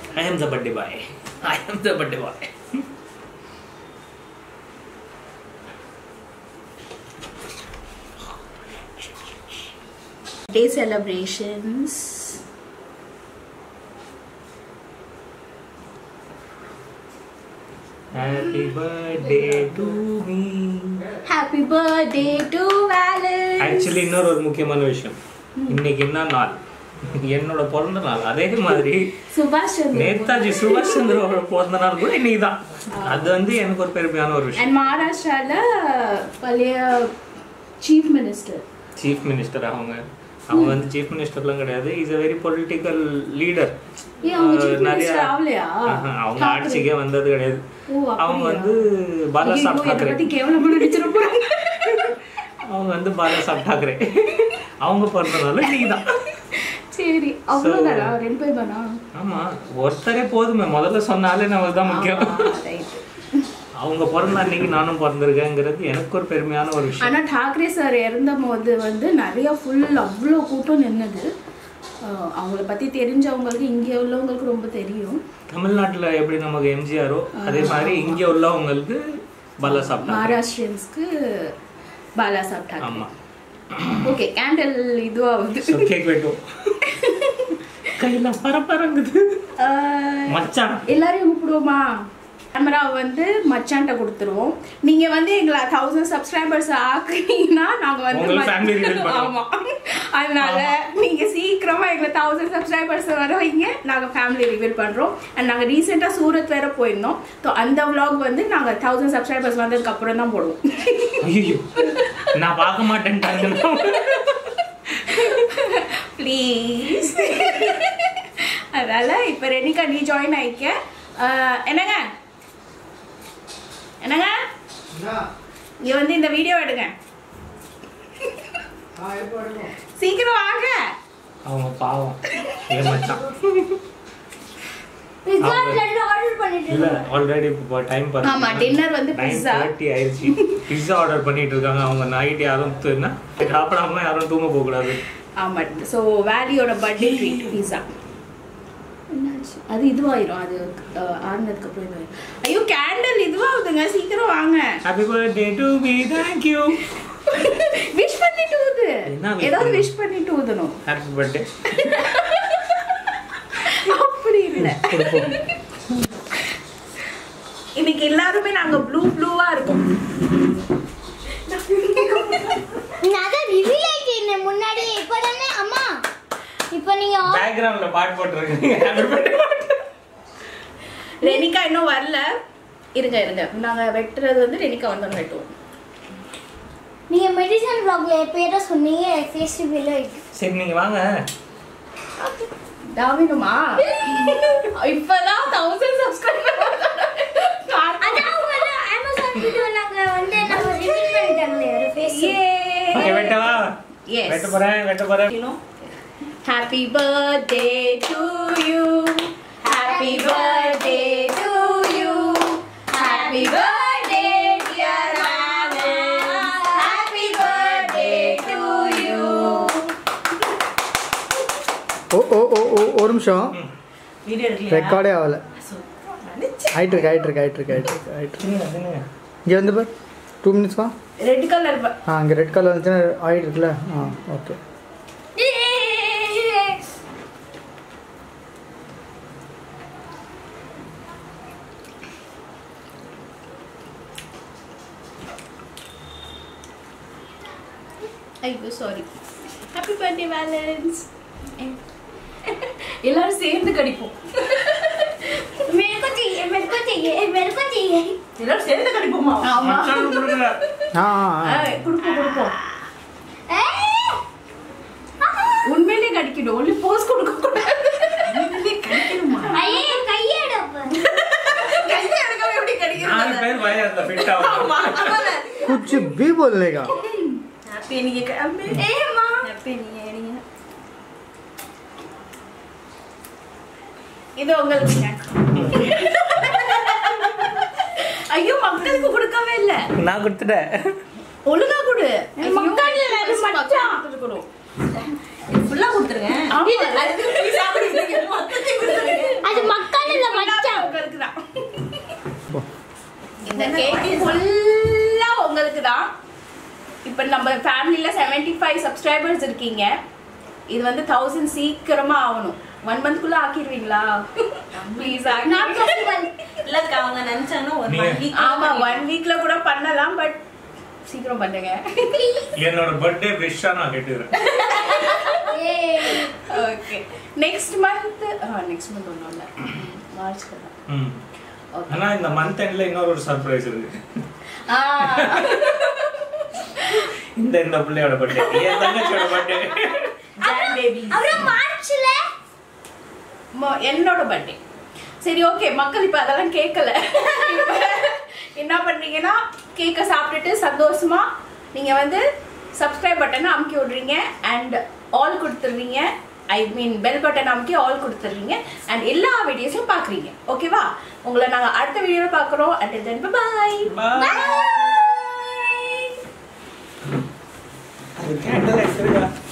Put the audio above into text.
I am the birthday boy I am the birthday boy Day celebrations. Happy birthday to me Happy birthday to Valence. Actually இன்னொரு ஒரு முக்கியமான விஷயம் இன்னைக்கு என்ன நாள் என்னோட பிறந்த நாள் அதே மாதிரி சுபாஷ் சந்திர நேதாஜி சுபாஷ் சந்திரோட பிறந்த நாள் கூட இன்னைக்கு தான் அது வந்து எனக்கு ஒரு பெருமையான ஒரு விஷயம் அண்ட் மகாராஷ்டிரால பழைய சீஃப் மினிஸ்டர் சீஃப் மினிஸ்டர் அவங்க அவங்க வந்து சீஃப் மினிஸ்டர்லாம் கிடையாது is a very political leader ஏன் அவங்க chief minister ஆகலையா? அவங்க ஆட்சிக்கே வந்தது கிடையாது ஓ, அப்படியா? அவங்க வந்து பாலா ஐயோ, சாப் என்னை டாக்கரே பத்தி கேவலமா நினைச்சிட போறாங்க. அவங்க வந்து பாலா சாப் டாக்கரே அவங்க பிறந்த நாள் இன்னைக்கு தான் சரி அவ்வளவுதானா ரெண்டு பேர் தானா ஆமா ஒருத்தரே போதுமே முதல்ல சொன்னாலே நமக்கு தான் முக்கியம் ரைட் அவங்க பிறந்த அன்னைக்கு நானும் பிறந்திருக்கேங்கிறது எனக்கு ஒரு பெருமையான ஒரு விஷயம் ஆனா டாக்ரே சார் இறந்த போது வந்து நிறைய ஃபுல் அவ்வளோ கூட்டம் நின்னது அஹ் அவங்கள பத்தி தெரிஞ்சவங்களுக்கு இங்க உள்ளவங்களுக்கு ரொம்ப தெரியும் தமிழ்நாட்டுல எப்படி நமக்கு எம்ஜிஆரோ அதே மாதிரி இங்க உள்ளவங்களுக்கு பாலா சாப் டாக்கரே மகாராஷ்டிரியன்ஸ்க்கு பாலா சாப் டாக்ரே ஆமா ஓகே கேண்டில் இதுவாகுது ஸோ கேக் வெட்டும் கையில பரபரங்குது அஹ் மச்சான் எல்லாரையும் கூப்பிடுவோமா கேமரா வந்து மச்சான்ட்ட கொடுத்துருவோம் நீங்க வந்து எங்களை தௌசண்ட் சப்ஸ்கிரைபர்ஸ் ஆக்குனீங்கன்னா நாங்க வந்து உங்களை மச்- family reveal பண்ணுவோம். ஆமா அதனால நீங்க சீக்கிரமா எங்களை தௌசண்ட் சப்ஸ்கிரைபர்ஸ் வர வைங்க நாங்க ஃபேமிலி ரிவீல் பண்றோம் அண்ட் நாங்க ரீசெண்டா சூரத் வேற போயிருந்தோம் ஸோ அந்த vlog வந்து நாங்க தௌசண்ட் சப்ஸ்கிரைபர்ஸ் வந்ததுக்கு அப்புறம் தான் போடுவோம் ஐயோ நான் பார்க்க மாட்டேன்ட்டாங்க ப்ளீஸ் அதனால இப்போ ரெனிகா நீ ஜாயின் ஆயிக்க அஹ், என்னங்க என்னங்க இங்க வந்து இந்த வீடியோ எடுங்க சீக்கிரம் வாங்க அவங்க பாவம் ஏன் மச்சான் பிஸ்ஸா அவங்க- பிளட் ஆர்டர் பண்ணிட்டு இல்ல ஆல்ரெடி இப்போ டைம் பாருங்க ஆமா, dinner வந்து நைன் pizza. தேர்ட்டி ஆயிடுச்சு பிஸா ஆர்டர் பண்ணிட்டு இருக்காங்க அவங்க நைட் யாரும் தூ- சாப்பிடாம யாரும் தூங்க போக கூடாது ஆமா ஸோ வேலியோட பர்த்டே ட்ரீட் பீஸா அது இதுவாயிரும் அது அஹ், ஆறுனதுக்கு அப்புறம் இதுவாயிரும் ஐயோ கேண்டில் இதுவாகுதுங்க சீக்கிரம் வாங்க happy birthday to me thank you wish பண்ணிட்டு ஊது என்ன wish ஏதாவது பண்ணணும்? விஷ் பண்ணிட்டு ஊதணும் ஹாப்பி பர்த்டே அப்படி இல்லை இன்னைக்கு எல்லாருமே நாங்க ப்ளூ ப்ளூவா இருக்கோம் நான் அதான் ரிவீல் ஆயிட்டேன் முன்னாடி இப்பதானே அம்மா இப்போ நீங்க ஆ- பேக்ரவுண்ட்ல பாட்டு போட்டுருக்கீங்க ஹாப்பி பர்த்டே ரெனிகா இன்னும் வரல இருங்க இருங்க நாங்க வெட்டுறது வந்து ரெனிகா வந்தோம் வெட்டுவோம் நீங்க மெடிசன் vlogல பேர சொன்னீங்க ஃபேஸ் ரிவீல் ஆயிட்டு சரி நீங்க வாங்க தாவினுமா இப்பதான் தௌசண்ட் சப்ஸ்கிரைபர் அதான் அவங்க அமேசான் வீடியோ நாங்க வந்து நம்ம ரிவீல் பண்ணிட்டாங்களே ஒரு ஃபேஸ் ஓகே வெட்டவா Yes. வெட்ட போறேன் வெட்ட போறேன் you know happy birthday to you happy birthday to you happy birthday dear Alan happy birthday to you ஓ ஓ ஓ ஓ ஒரு நிமிஷம் வீடியோ எடுக்கலையா ரெக்கார்டே ஆகல ஆயிட்டு இருக்கு ஆயிட்டு இருக்கு ஆயிட்டு இருக்கு ஆயிட்டு இருக்கு ஆயிட்டு இருக்கு தின்னுங்க, தின்னுங்க. இங்கே வந்து பார் டூ மினிட்ஸ் வா ரெட் கலர் ஆ இங்கே ரெட் கலர் வந்துச்சுன்னா ஆயிட்டு இருக்குல்ல ஆ ஓகே ஐயோ சாரி ஹாப்பி பர்த்டே வேலன்ஸ் எல்லாரும் சேர்ந்து கடிப்போம் मेरे को चाहिए मेरे को चाहिए मेरे को चाहिए எல்லாரும் சேர்ந்து கடிப்போமா ஆமா மச்சான் கொடுங்க. ஆ ஆ, ஆ. கொடுப்போம் கொடுப்போம் ए! உண்மையிலே கடிக்கணும் ஒன்லி போஸ் கொடுக்க கூடாது உண்மையிலே கடிக்கணுமா ஐயே கையை எடுப்ப கையை எடுக்காம எப்படி நாலு கடிக்கிறது பேர் வய அந்த ஃபிட் ஆகும் कुछ भी बोलने का ஹாப்பி நீங்க ए मां ஹாப்பி நீங்க எடுங்க இது உங்களுக்கு snack. ஐயோ மக்களுக்கு கொடுக்கவே இல்ல நான் கொடுத்துட்டேன் ஒழுங்கா கொடு மக்கள் இல்ல, அது மச்சான். கொடுக்கணும் ஃபுல்லா கொடுத்துருங்க ஆமா, அதுக்கு நீ சாப்பிடுறீங்க. மொத்தத்தையும் கொடுத்துருங்க. அது மக்கள் கேக் ஃபுல்லா உங்களுக்கு தான் இப்போ நம்ம ஃபேமிலியில் செவன்டி ஃபைவ் சப்ஸ்கிரைபர்ஸ் இருக்கீங்க இது வந்து தௌசண்ட் சீக்கிரமா ஆகணும் ஒன் மந்த்குள்ள ஆக்கிடுவீங்களா ப்ளீஸ் நாட் பாசிபிள் இல்லக்கா அவங்க நினைச்சாங்கன்னா ஒரு நீங்க- one week ஆமா ஒன் வீக்ல கூட பண்ணலாம் பட் சீக்கிரம் பண்ணுங்க என்னோட பர்த்டே விஷா நான் கேட்டுக்கிறேன் okay next month next month ஒன்றும் இல்லை மார்ச்ல தான் ம். ஓகே ஆனா இந்த மந்த் எண்ட்ல இன்னொரு ஒரு சர்ப்ரைஸ் இருக்கு இந்த இந்த பிள்ளையோட பர்த்டே என் தங்கச்சியோட பர்த்டே Jan baby. அப்புறம் மார்ச்ல என்னோட பர்த்டே சரி ஓகே மக்கள் இப்போ அதெல்லாம் கேட்கல இப்ப என்ன பண்றீங்கன்னா கேக்கை சாப்பிட்டுட்டு சந்தோஷமா நீங்க வந்து சப்ஸ்கிரைப் பட்டனை அமுக்கி விடுறீங்க அண்ட் ஆல் கொடுத்துடுறீங்க ஐ மீன் பெல் பட்டன் அமுக்கி ஆல் கொடுத்துடுறீங்க அண்ட் எல்லா வீடியோஸும் பார்க்குறீங்க ஓகேவா உங்களை நாங்கள் அடுத்த வீடியோவில் பார்க்குறோம் அட் தென் பாய் அது கேண்டல் எடுத்துருக்கா